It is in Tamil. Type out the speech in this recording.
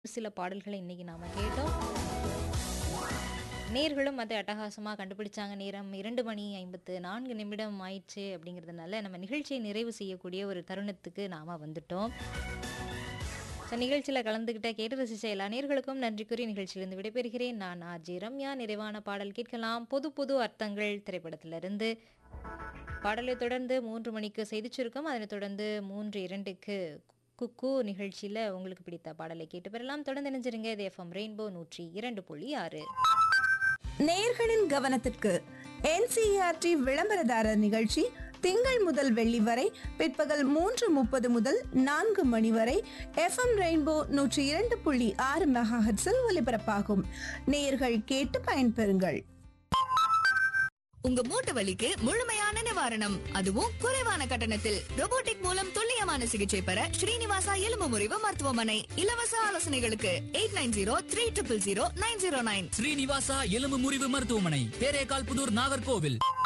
சில பாடல்களை இன்னைக்கு நாம கேட்டோம் நேர்களும் அதை அட்டகாசமாக கண்டுபிடிச்சாங்க நேரம் இரண்டு மணி ஐம்பத்து நான்கு நிமிடம் ஆயிடுச்சு அப்படிங்கிறதுனால நம்ம நிகழ்ச்சியை நிறைவு செய்யக்கூடிய ஒரு தருணத்துக்கு நாம வந்துட்டோம் ஸோ நிகழ்ச்சியில் கலந்துக்கிட்ட கேட்டு ரசிச்ச எல்லா நேர்களுக்கும் நன்றி கூறி நிகழ்ச்சியிலிருந்து விடைபெறுகிறேன் நான் ஆர்ஜி ரம்யா நிறைவான பாடல் கேட்கலாம் புது புது அர்த்தங்கள் திரைப்படத்திலிருந்து பாடலை தொடர்ந்து மூன்று மணிக்கு செய்திச் சுருக்கம் அதனைத் தொடர்ந்து மூன்று இரண்டுக்கு குக்கு நிகழ்ச்சியில் உங்களுக்கு பிடித்த பாடலை கேட்டு பெறலாம் தொடர்ந்து நினைஞ்சிருங்க இது எஃப்எம் ரெயின்போ நூற்றி இரண்டு புள்ளி ஆறு நேயர்களின் கவனத்திற்கு என்சிஆர்டி விளம்பரதாரர் நிகழ்ச்சி திங்கள் முதல் வெள்ளி வரை பிற்பகல் மூன்று முப்பது முதல் நான்கு மணி வரை எஃப்எம் ரெயின்போ நூற்றி இரண்டு புள்ளி ஆறு மெகாஹெட்ஸில் ஒலிபரப்பாகும் நேயர்கள் கேட்டு பயன்பெறுங்கள் உங்க மூட்டு வலிக்கு முழுமையான நிவாரணம் அதுவும் குறைவான கட்டணத்தில் robotic மூலம் துல்லியமான சிகிச்சை பெற ஸ்ரீனிவாசா எலும்பு முறிவு மருத்துவமனை இலவச ஆலோசனைகளுக்கு eight nine zero three triple zero nine zero nine Srinivasa எலும்பு முறிவு மருத்துவமனை தேரேகால் புதூர் நாகர்கோவில்